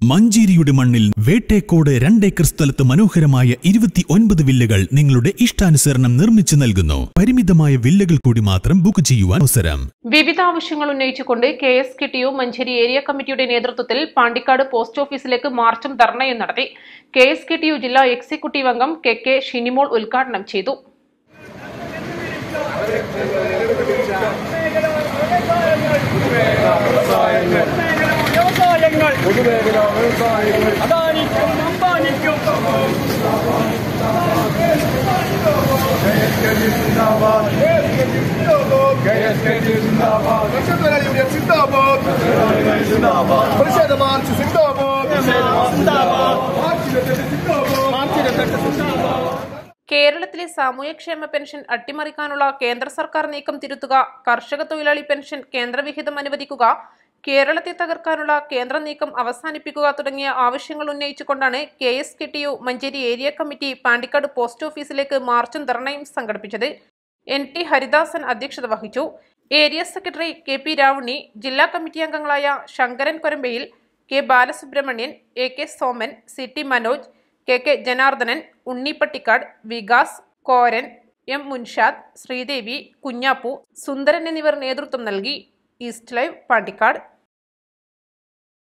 മഞ്ചേരിയുടെ മണ്ണിൽ വേട്ടേക്കോട് രണ്ടേക്കർ സ്ഥലത്ത് മനോഹരമായ ഇരുപത്തി ഒൻപത് വില്ലകൾ നിങ്ങളുടെ ഇഷ്ടാനുസരണം നിർമ്മിച്ചു നൽകുന്നു പരിമിതമായ വില്ലകൾ കൂടി മാത്രം ബുക്ക് ചെയ്യുവാൻ അവസരം വിവിധ ആവശ്യങ്ങൾ ഉന്നയിച്ചുകൊണ്ട് K S K T U Manjeri area കമ്മിറ്റിയുടെ നേതൃത്വത്തിൽ പാണ്ടിക്കാട് പോസ്റ്റ് ഓഫീസിലേക്ക് മാർച്ചും ധർണയും നടത്തി K S K T U ജില്ലാ എക്സിക്യൂട്ടീവ് അംഗം കെ കെ ഷിനിമോൾ ഉദ്ഘാടനം ചെയ്തു വ്യവസായങ്ങൾ അദാനിക്കും അംബാനിക്കും കർഷകരെ യൂണിയൻ സിന്ദാബാദ് പ്രതിഷേധ മാർച്ച് സിന്ദാബാദ് മാർച്ചിനെതിരെ സിന്ദാബാദ് കേരളത്തിലെ സാമൂഹ്യക്ഷേമ പെൻഷൻ അട്ടിമറിക്കാനുള്ള കേന്ദ്ര സർക്കാർ നീക്കം തിരുത്തുക കർഷക തൊഴിലാളി പെൻഷൻ കേന്ദ്രവിഹിതം അനുവദിക്കുക കേരളത്തെ തകർക്കാനുള്ള കേന്ദ്ര നീക്കം അവസാനിപ്പിക്കുക തുടങ്ങിയ ആവശ്യങ്ങൾ ഉന്നയിച്ചുകൊണ്ടാണ് K S K T U Manjeri area committee Pandikkad post ഓഫീസിലേക്ക് മാർച്ചും ധർണയും സംഘടിപ്പിച്ചത് എൻ ടി ഹരിദാസൻ അധ്യക്ഷത വഹിച്ചു area secretary K P Ravunni ജില്ലാ കമ്മിറ്റി അംഗങ്ങളായ Sankaran Korambayil K Balasubramanian A K Soman C T Manoj K K Janardhanan Unnipattikkad Vikas Koran M Munshad Sreedevi Kunhappu Sundaran എന്നിവർ നേതൃത്വം നൽകി ഈസ്റ്റ് ലൈവ് പാണ്ടിക്കാട്